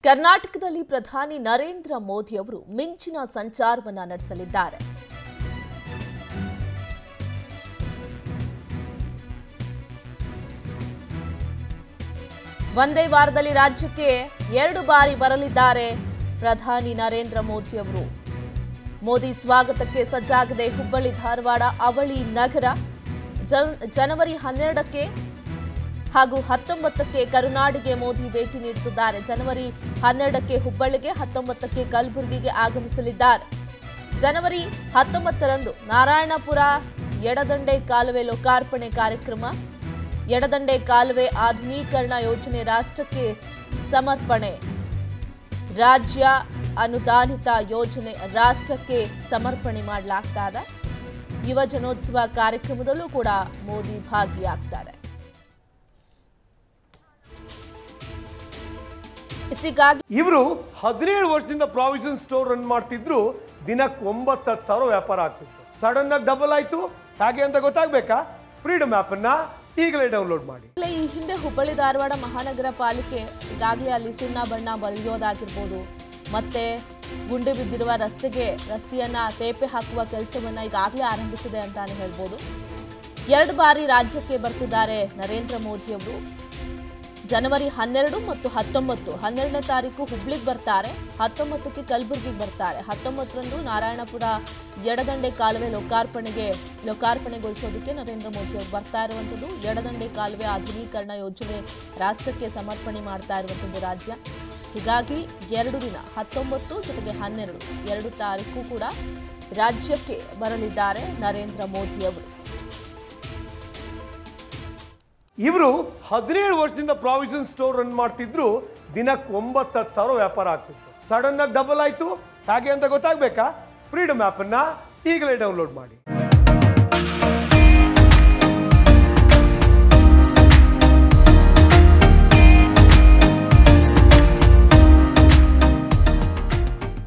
ಕರ್ನಾಟಕದಲ್ಲಿ ಪ್ರಧಾನಿ ನರೇಂದ್ರ ಮೋದಿ ಅವರು ಮಿಂಚಿನ ಸಂಚಾರವನ್ನ ನಡೆಸಲಿದ್ದಾರೆ ಒಂದೇ ವಾರದಲ್ಲಿ ರಾಜ್ಯಕ್ಕೆ ಎರಡು ಬಾರಿ ಬರಲಿದ್ದಾರೆ ಪ್ರಧಾನಿ ನರೇಂದ್ರ ಮೋದಿ ಅವರು ಮೋದಿ ಸ್ವಾಗತಕ್ಕೆ ಸಜ್ಜಾಗಿದೆ ಹುಬ್ಬಳ್ಳಿ ಧಾರವಾಡ ಅವಳಿ ನಗರ ಜನ್- ಜನವರಿ ಹನ್ನೆರಡಕ್ಕೆ ಹಾಗೂ ಹತ್ತೊಂಬತ್ತಕ್ಕೆ ಕರುನಾಡಿಗೆ ಮೋದಿ ಭೇಟಿ ನೀಡುತ್ತಿದ್ದಾರೆ ಜನವರಿ ಹನ್ನೆರಡಕ್ಕೆ ಹುಬ್ಬಳ್ಳಿಗೆ ಹತ್ತೊಂಬತ್ತಕ್ಕೆ ಕಲಬುರಗಿಗೆ ಆಗಮಿಸಲಿದ್ದಾರೆ ಜನವರಿ ಹತ್ತೊಂಬತ್ತರಂದು ನಾರಾಯಣಪುರ ಎಡದಂಡೆ ಕಾಲುವೆ ಲೋಕಾರ್ಪಣೆ ಕಾರ್ಯಕ್ರಮ ಎಡದಂಡೆ ಕಾಲುವೆ ಆಧುನೀಕರಣ ಯೋಜನೆ ರಾಷ್ಟ್ರಕ್ಕೆ ಸಮರ್ಪಣೆ ರಾಜ್ಯ ಅನುದಾನಿತ ಯೋಜನೆ ರಾಷ್ಟ್ರಕ್ಕೆ ಸಮರ್ಪಣೆ ಮಾಡಲಾಗ್ತಾ ಇದೆ ಯುವ ಜನೋತ್ಸವ ಕಾರ್ಯಕ್ರಮದಲ್ಲೂ ಕೂಡ ಮೋದಿ ಭಾಗಿಯಾಗ್ತಾರೆ ಹೀಗಾಗಿ ಇವರು ಹದಿನೇಳು ವರ್ಷದಿಂದ ಪ್ರಾವಿಷನ್ ಸ್ಟೋರ್ ರನ್ ಮಾಡ್ತಿದ್ರು ದಿನಕ್ಕೆ ಒಂಬತ್ತು ಹತ್ತು ಸಾವಿರ ವ್ಯಾಪಾರ ಆಗ್ತಿತ್ತು ಸಡನ್ ಆಗಿ ಡಬಲ್ ಆಯ್ತು ಹಾಗೆ ಅಂತ ಗೊತ್ತಾಗ್ಬೇಕಾ ಫ್ರೀಡಮ್ ಆ್ಯಪ್ ಅನ್ನ ಈಗಲೇ ಡೌನ್ಲೋಡ್ ಮಾಡಿ ಈಗಾಗಲೇ ಈ ಹಿಂದೆ ಹುಬ್ಬಳ್ಳಿ ಧಾರವಾಡ ಮಹಾನಗರ ಪಾಲಿಕೆ ಈಗಾಗಲೇ ಅಲ್ಲಿ ಸುಣ್ಣ ಬಣ್ಣ ಬಳಿಯೋದಾಗಿರ್ಬೋದು ಮತ್ತೆ ಗುಂಡಿ ಬಿದ್ದಿರುವ ರಸ್ತೆಗೆ ರಸ್ತೆಯನ್ನ ತೇಪೆ ಹಾಕುವ ಕೆಲಸವನ್ನ ಈಗಾಗಲೇ ಆರಂಭಿಸಿದೆ ಅಂತಾನೆ ಹೇಳ್ಬೋದು ಎರಡು ಬಾರಿ ರಾಜ್ಯಕ್ಕೆ ಬರ್ತಿದ್ದಾರೆ ನರೇಂದ್ರ ಮೋದಿ ಅವರು ಜನವರಿ ಹನ್ನೆರಡು ಮತ್ತು ಹತ್ತೊಂಬತ್ತು ಹನ್ನೆರಡನೇ ತಾರೀಕು ಹುಬ್ಳಿಗೆ ಬರ್ತಾರೆ ಹತ್ತೊಂಬತ್ತಕ್ಕೆ ಕಲಬುರಗಿಗೆ ಬರ್ತಾರೆ ಹತ್ತೊಂಬತ್ತರಂದು ನಾರಾಯಣಪುರ ಎಡದಂಡೆ ಕಾಲುವೆ ಲೋಕಾರ್ಪಣೆಗೆ ಲೋಕಾರ್ಪಣೆಗೊಳಿಸೋದಕ್ಕೆ ನರೇಂದ್ರ ಮೋದಿ ಅವರು ಬರ್ತಾ ಇರುವಂಥದ್ದು ಎಡದಂಡೆ ಕಾಲುವೆ ಆಧುನೀಕರಣ ಯೋಜನೆ ರಾಷ್ಟ್ರಕ್ಕೆ ಸಮರ್ಪಣೆ ಮಾಡ್ತಾ ಇರುವಂಥದ್ದು ರಾಜ್ಯ ಹೀಗಾಗಿ ಎರಡು ದಿನ ಹತ್ತೊಂಬತ್ತು ಜೊತೆಗೆ ಹನ್ನೆರಡು ಎರಡು ತಾರೀಕು ಕೂಡ ರಾಜ್ಯಕ್ಕೆ ಬರಲಿದ್ದಾರೆ ನರೇಂದ್ರ ಮೋದಿ ಅವರು ಇವರು ಹದಿನೇಳು ವರ್ಷದಿಂದ ಪ್ರಾವಿಷನ್ ಸ್ಟೋರ್ ರನ್ ಮಾಡ್ತಿದ್ರು ದಿನಕ್ಕೆ ಒಂಬತ್ತು ಹತ್ತು ಸಾವಿರ ವ್ಯಾಪಾರ ಆಗ್ತಿತ್ತು ಸಡನ್ ಆಗಿ ಡಬಲ್ ಆಯ್ತು ಹಾಗೆ ಅಂತ ಗೊತ್ತಾಗ್ಬೇಕಾ ಫ್ರೀಡಮ್ ಆ್ಯಪ್ ಅನ್ನ ಈಗಲೇ ಡೌನ್ಲೋಡ್ ಮಾಡಿ